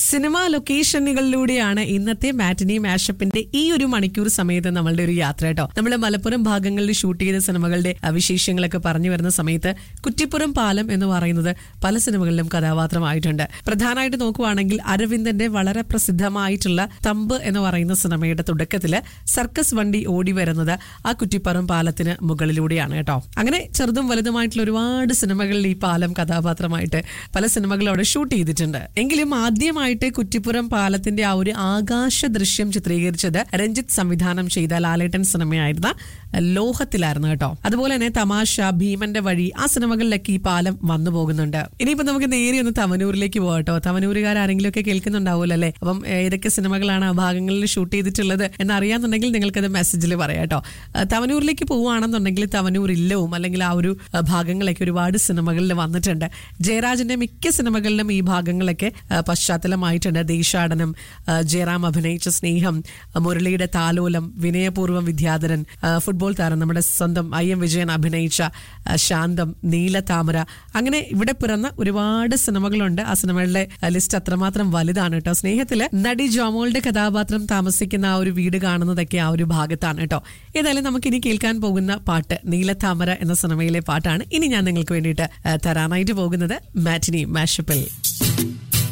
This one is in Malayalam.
സിനിമാ ലൊക്കേഷനുകളിലൂടെയാണ് ഇന്നത്തെ മാറ്റിനി മാഷപ്പിന്റെ ഈ ഒരു മണിക്കൂർ സമയത്ത് നമ്മളുടെ ഒരു യാത്ര കേട്ടോ നമ്മൾ മലപ്പുറം ഭാഗങ്ങളിൽ ഷൂട്ട് ചെയ്ത സിനിമകളുടെ അഹ്, വിശേഷങ്ങളൊക്കെ പറഞ്ഞു വരുന്ന സമയത്ത് കുറ്റിപ്പുറം പാലം എന്ന് പറയുന്നത് പല സിനിമകളിലും കഥാപാത്രമായിട്ടുണ്ട് പ്രധാനമായിട്ട് നോക്കുവാണെങ്കിൽ അരവിന്ദന്റെ വളരെ പ്രസിദ്ധമായിട്ടുള്ള തമ്പ് എന്ന് പറയുന്ന സിനിമയുടെ തുടക്കത്തില് സർക്കസ് വണ്ടി ഓടി വരുന്നത് ആ കുറ്റിപ്പുറം പാലത്തിന് മുകളിലൂടെയാണ് കേട്ടോ അങ്ങനെ ചെറുതും വലുതുമായിട്ടുള്ള ഒരുപാട് സിനിമകളിൽ ഈ പാലം കഥാപാത്രമായിട്ട് പല സിനിമകളും അവിടെ ഷൂട്ട് ചെയ്തിട്ടുണ്ട് എങ്കിലും ആദ്യമായിട്ട് കുറ്റിപ്പുറം പാലത്തിന്റെ ആ ഒരു ആകാശ ദൃശ്യം ചിത്രീകരിച്ചത് രഞ്ജിത്ത് സംവിധാനം ചെയ്ത ലാലേട്ടൻ സിനിമയായിരുന്ന ലോഹത്തിലായിരുന്നു കേട്ടോ അതുപോലെ തന്നെ തമാശ ഭീമന്റെ വഴി ആ സിനിമകളിലൊക്കെ ഈ പാലം വന്നു പോകുന്നുണ്ട് ഇനിയിപ്പോ നമുക്ക് നേരെ ഒന്ന് തവനൂരിലേക്ക് പോകാം കേട്ടോ തവനൂരുകാർ ആരെങ്കിലും ഒക്കെ കേൾക്കുന്നുണ്ടാവുമല്ലോ അല്ലേ അപ്പം ഏഹ്, ഏതൊക്കെ സിനിമകളാണ് ആ ഭാഗങ്ങളിൽ ഷൂട്ട് ചെയ്തിട്ടുള്ളത് എന്ന് അറിയാന്നുണ്ടെങ്കിൽ നിങ്ങൾക്കത് മെസ്സേജിൽ പറയാം കേട്ടോ ആ, തവനൂരിലേക്ക് പോവുകയാണെന്നുണ്ടെങ്കിൽ തവനൂർ ഇല്ലവും അല്ലെങ്കിൽ ആ ഒരു ആ, ഭാഗങ്ങളൊക്കെ ഒരുപാട് സിനിമകളിൽ വന്നിട്ടുണ്ട് ജയരാജന്റെ മിക്ക സിനിമകളിലും ഈ ഭാഗങ്ങളൊക്കെ ആ, പശ്ചാത്തലമായിട്ടുണ്ട് ദേശാടനം ആ, ജയറാം അഭിനയിച്ച സ്നേഹം ആ, മുരളിയുടെ താലോലം വിനയപൂർവ്വം വിദ്യാധരൻ ആ, ഫുട്ബോൾ താരം നമ്മുടെ സ്വന്തം ഐ എം വിജയൻ അഭിനയിച്ച ആ, ശാന്തം നീലതാമര അങ്ങനെ ഇവിടെ പിറന്ന ഒരുപാട് സിനിമകളുണ്ട് ആ സിനിമകളുടെ ലിസ്റ്റ് അത്രമാത്രം വലുതാണ് കേട്ടോ സ്നേഹത്തില് നടി ജോമോളുടെ കഥാപാത്രം താമസിക്കുന്ന ആ ഒരു വീട് കാണുന്നതൊക്കെ ആ ഒരു ഭാഗത്താണ് കേട്ടോ ഏതായാലും നമുക്ക് ഇനി കേൾക്കാൻ പോകുന്ന പാട്ട് നീലത്താമര എന്ന സിനിമയിലെ പാട്ടാണ് ഇനി ഞാൻ നിങ്ങൾക്ക് വേണ്ടിയിട്ട് ആ, തരാനായിട്ട് പോകുന്നത് മാറ്റിനി മാഷപ്പിൽ